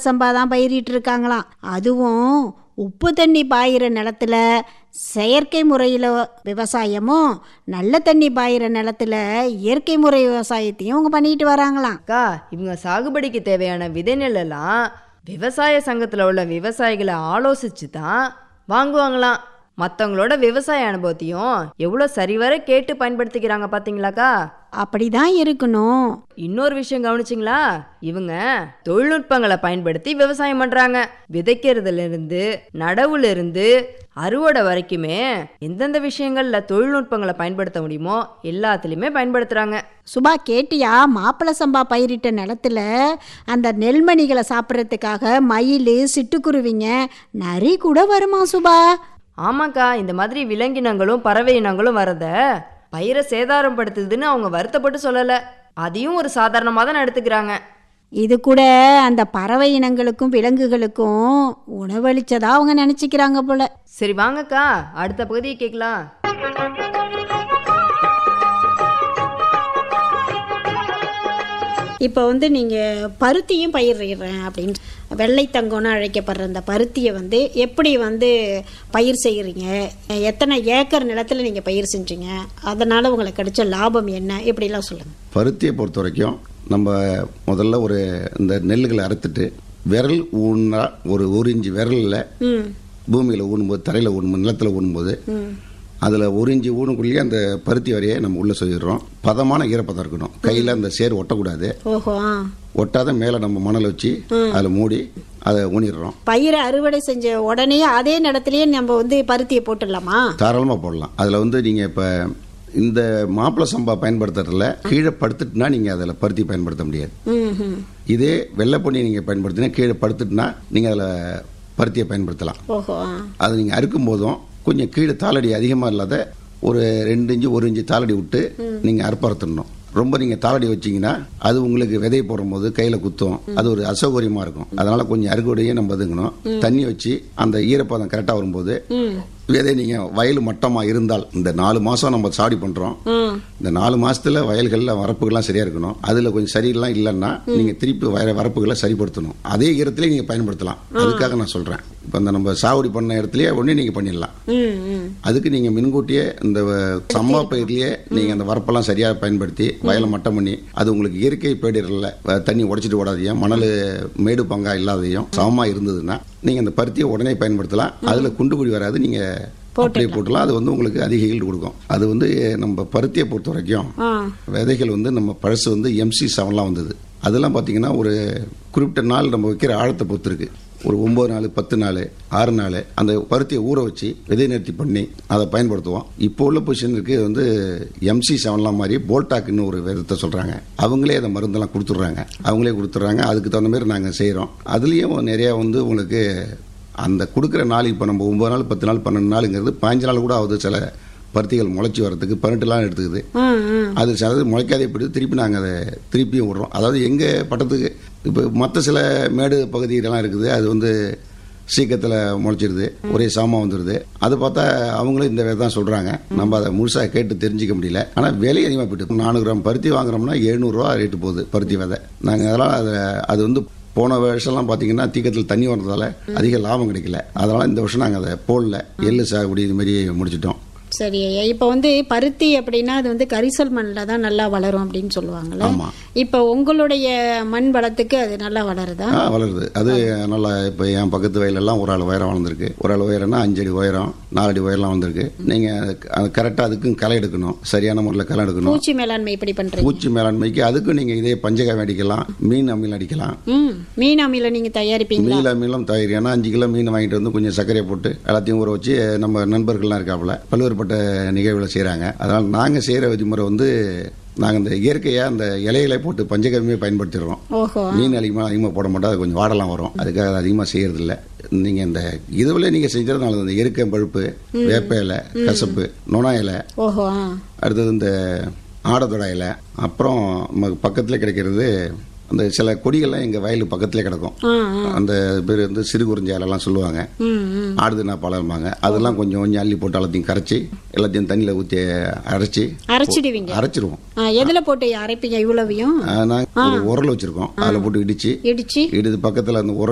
சம்பா தான் பயிரிட்டு இருக்காங்களாம் அதுவும் உப்பு தண்ணி பாயிற நிலத்துல செயற்கை முறையில் விவசாயமும் நல்ல தண்ணி பாயிற நிலத்துல இயற்கை முறை விவசாயத்தையும் அவங்க பண்ணிட்டு வராங்களாம் அக்கா இவங்க சாகுபடிக்கு தேவையான விதை நெல்லெல்லாம் விவசாய சங்கத்தில் உள்ள விவசாயிகளை ஆலோசிச்சு தான் வாங்குவாங்களாம் மற்றவங்களோட விவசாய அனுபவத்தையும் எவ்வளோ சரிவர கேட்டு பயன்படுத்திக்கிறாங்க பார்த்தீங்களாக்கா அப்படிதான் இருக்கணும் இன்னொரு விஷயம் கவனிச்சிங்களா இவங்க தொழில்நுட்பங்களை பயன்படுத்தி விவசாயம் பண்றாங்க விதைக்கிறதுல இருந்து நடவுல இருந்து அறுவடை வரைக்குமே எந்தெந்த விஷயங்கள்ல தொழில்நுட்பங்களை பயன்படுத்த முடியுமோ எல்லாத்துலயுமே பயன்படுத்துறாங்க சுபா கேட்டியா மாப்பிள சம்பா பயிரிட்ட நிலத்துல அந்த நெல்மணிகளை சாப்பிட்றதுக்காக மயில் சிட்டுக்குருவிங்க நரி கூட வருமா சுபா ஆமாக்கா இந்த மாதிரி விலங்கினங்களும் பறவை இனங்களும் வரத பயிரை சேதாரம் படுத்துதுன்னு அவங்க வருத்தப்பட்டு சொல்லல அதையும் ஒரு சாதாரணமாக தான் எடுத்துக்கிறாங்க இது கூட அந்த பறவை இனங்களுக்கும் விலங்குகளுக்கும் உணவளிச்சதா அவங்க நினச்சிக்கிறாங்க போல சரி வாங்கக்கா அடுத்த பகுதியை கேட்கலாம் இப்போ வந்து நீங்கள் பருத்தியும் பயிரிடுறேன் அப்படின்னு வெள்ளை தங்கம்னு அழைக்கப்படுற அந்த பருத்தியை வந்து எப்படி வந்து பயிர் செய்கிறீங்க எத்தனை ஏக்கர் நிலத்தில் நீங்கள் பயிர் செஞ்சீங்க அதனால் உங்களுக்கு கிடைச்ச லாபம் என்ன இப்படிலாம் சொல்லுங்கள் பருத்தியை பொறுத்த வரைக்கும் நம்ம முதல்ல ஒரு இந்த நெல்லுகளை அறுத்துட்டு விரல் ஊன்னா ஒரு ஒரு இன்ச்சு விரலில் ம் பூமியில் ஊனும்போது தரையில் ஊனும்போது நிலத்தில் ஊனும்போது அதில் ஒரு இன்ச்சு ஊனுக்குள்ளேயே அந்த பருத்தி வரையை நம்ம உள்ளே சொல்லிடுறோம் பதமான ஈரப்பதம் இருக்கணும் கையில் அந்த சேர் ஒட்டக்கூடாது ஓஹோ ஆ ஒட்டாத மேலே நம்ம மணல் வச்சு அதில் மூடி அதை ஊனிடுறோம் பயிரை அறுவடை செஞ்ச உடனே அதே நிலத்திலேயே நம்ம வந்து பருத்தியை போட்டுடலாமா தாராளமாக போடலாம் அதில் வந்து நீங்கள் இப்போ இந்த மாப்பிள சம்பா பயன்படுத்துறதுல கீழே படுத்துட்டுனா நீங்கள் அதில் பருத்தி பயன்படுத்த முடியாது ம் ம் இதே வெள்ளை பொன்னி நீங்கள் பயன்படுத்தினா கீழே படுத்துட்டுனா நீங்கள் அதில் பருத்தியை பயன்படுத்தலாம் ஓஹோ ஆ அதை நீங்கள் அறுக்கும் போதும் கொஞ்சம் கீழே தாளடி அதிகமாக இல்லாத ஒரு ரெண்டு இன்ச்சு ஒரு இன்ச்சு தாளடி விட்டு நீங்கள் அறுப்பறுத்துடணும் ரொம்ப நீங்கள் தாளடி வச்சீங்கன்னா அது உங்களுக்கு விதை போடும்போது கையில் குத்தும் அது ஒரு அசௌகரியமாக இருக்கும் அதனால கொஞ்சம் அறுவடையே நம்ம ஒதுங்கணும் தண்ணி வச்சு அந்த ஈரப்பதம் கரெக்டாக வரும்போது விதை நீங்கள் வயல் மட்டமாக இருந்தால் இந்த நாலு மாதம் நம்ம சாடி பண்ணுறோம் ம் இந்த நாலு மாசத்துல வயல்களில் வரப்புகள்லாம் சரியா இருக்கணும் அதுல கொஞ்சம் சரியில்லாம் இல்லைன்னா நீங்க திருப்பி வய வரப்புகளை சரிப்படுத்தணும் அதே ஈரத்திலே நீங்க பயன்படுத்தலாம் அதுக்காக நான் சொல்றேன் இப்போ இந்த நம்ம சாகுடி பண்ண இடத்துலயே ஒண்ணே நீங்க பண்ணிடலாம் ம் ம் அதுக்கு நீங்க முன்கூட்டியே இந்த சம்மா பயிர்லயே நீங்க அந்த வரப்பெல்லாம் சரியா பயன்படுத்தி வயலை மட்டம் பண்ணி அது உங்களுக்கு இயற்கை பேடிரல்ல அஹ், தண்ணி உடைச்சிட்டு ஓடாதையும் மணல் மேடு பங்கா இல்லாதையும் சமமா இருந்ததுன்னா நீங்க அந்த பருத்தியை உடனே பயன்படுத்தலாம் அதுல குண்டுகுடி வராது நீங்க அப்படியே போட்டலாம் அது வந்து உங்களுக்கு அதிக ஈல்டு கொடுக்கும் அது வந்து நம்ம பருத்தியை பொறுத்த வரைக்கும் ஆ விதைகள் வந்து நம்ம பழசு வந்து எம்சி செவன்லாம் வந்தது அதெல்லாம் பார்த்தீங்கன்னா ஒரு குறிப்பிட்ட நாள் நம்ம வைக்கிற ஆழத்தை பொறுத்து இருக்கு ஒரு ஒன்பது நாள் பத்து நாள் ஆறு நாள் அந்த பருத்தியை ஊற வச்சு விதை நிறுத்தி பண்ணி அதை பயன்படுத்துவோம் இப்போ உள்ள பொசிஷனுக்கு வந்து எம்சி செவன்லாம் மாதிரி போல்டாக்குன்னு ஒரு விதத்தை சொல்கிறாங்க அவங்களே அந்த மருந்தெல்லாம் கொடுத்துட்றாங்க அவங்களே கொடுத்துட்றாங்க அதுக்கு தகுந்த மாதிரி நாங்கள் செய்கிறோம் அதுலேயும் நிறையா வந்து உங்களுக்கு அந்த கொடுக்குற நாள் இப்போ நம்ம ஒன்பது நாள் பத்து நாள் பன்னெண்டு நாளுங்கிறது பாஞ்சு நாள் கூட ஆகுது சில பருத்திகள் முளைச்சி வரதுக்கு பன்னெண்டு நாள் எடுத்துக்குது ம் ம் அது சிலது முளைக்காதே போயிடுது திருப்பி நாங்கள் அதை திருப்பியும் விடுறோம் அதாவது எங்கள் பட்டத்துக்கு இப்போ மற்ற சில மேடு பகுதிகளெல்லாம் இருக்குது அது வந்து சீக்கிரத்தில் முளைச்சிருது ஒரே சாமா வந்துடுது அது பார்த்தா அவங்களும் இந்த விதை தான் சொல்கிறாங்க நம்ம அதை முழுசாக கேட்டு தெரிஞ்சிக்க முடியல ஆனால் விலை அதிகமாக போயிட்டு நானூறு கிராம் பருத்தி வாங்குறோம்னா எழுநூறுவா ரேட்டு போகுது பருத்தி விதை நாங்கள் அதெல்லாம் அதை அது வந்து போன வருஷம்லாம் பார்த்தீங்கன்னா தீக்கத்தில் தண்ணி வர்றதால அதிக லாபம் கிடைக்கல அதனால் இந்த வருஷம் நாங்கள் அதை போடல எள்ளு சாகுபடி இது மாதிரி முடிச்சிட்டோம் சரி ஐயா இப்போ வந்து பருத்தி அப்படின்னா அது வந்து கரிசல் மண்ணில் தான் நல்லா வளரும் அப்படின்னு சொல்லுவாங்கல்ல ஆமா. இப்போ உங்களுடைய மண் வளத்துக்கு அது நல்லா வளருதா ஆ வளருது அது நல்லா இப்போ என் பக்கத்து வயலெல்லாம் ஒரு ஆள் உயரம் வளர்ந்துருக்கு ஒரு ஆள் உயரம்னா அஞ்சு அடி உயரம் நாலு அடி உயரம்லாம் வந்திருக்கு நீங்கள் அது கரெக்டாக அதுக்கும் களை எடுக்கணும் சரியான முறையில் களை எடுக்கணும் பூச்சி மேலாண்மை எப்படி பண்றீங்க பூச்சி மேலாண்மைக்கு அதுக்கும் நீங்கள் இதே பஞ்சகாவி அடிக்கலாம் மீன் அம்மியில் அடிக்கலாம் ம் மீன் அமில நீங்க தயாரிப்பீங்களா மீன் அம்மிலும் தயிர் ஏன்னா அஞ்சு கிலோ மீன் வாங்கிட்டு வந்து கொஞ்சம் சர்க்கரையை போட்டு எல்லாத்தையும் ஊற வச்சு நம்ம நண்பர்கள்லாம் இருக்காப்புல பல்வேறுபட்ட நிகழ்வுகளை செய்கிறாங்க அதனால் நாங்கள் செய்கிற விதிமுறை வந்து நாங்கள் இந்த இயற்கையாக அந்த இலைகளை போட்டு பஞ்சகவியமே பயன்படுத்திடுறோம் ஓஹோ மீன் அதிகமாக அதிகமாக போட மாட்டோம் அது கொஞ்சம் வாடலாம் வரும் அதுக்காக அதை அதிகமாக செய்யறது இல்ல நீங்க இந்த இதுவில் நீங்க செஞ்சதுனால இந்த எருக்கம் பழுப்பு வேப்ப இலை கசப்பு நொணா இலை ஓஹோ ஆ. அடுத்தது இந்த ஆடத்தொட இலை அப்புறம் நமக்கு பக்கத்துல கிடைக்கிறது அந்த சில கொடிகள்லாம் எங்க வயலுக்கு பக்கத்திலே கிடக்கும் ஆ, அந்த பேர் வந்து சிறு குறிஞ்சி இலைலாம் சொல்லுவாங்க ம் ம் ஆடுதுனா பழம்பாங்க அதெல்லாம் கொஞ்சம் கொஞ்சம் அள்ளி போட்டு எல்லாத்தையும் கரைச்சி எல்லாத்தையும் தண்ணியில் ஊற்றி அரைச்சி அரைச்சிடுவீங்க அரைச்சிருவோம் ஆ, எதுல போட்டு அரைப்பீங்க இவ்வளவையும் நாங்கள் ஒரு உரல் வச்சிருக்கோம் அதில் போட்டு இடிச்சு இடிச்சு இடிது பக்கத்தில் அந்த உரல்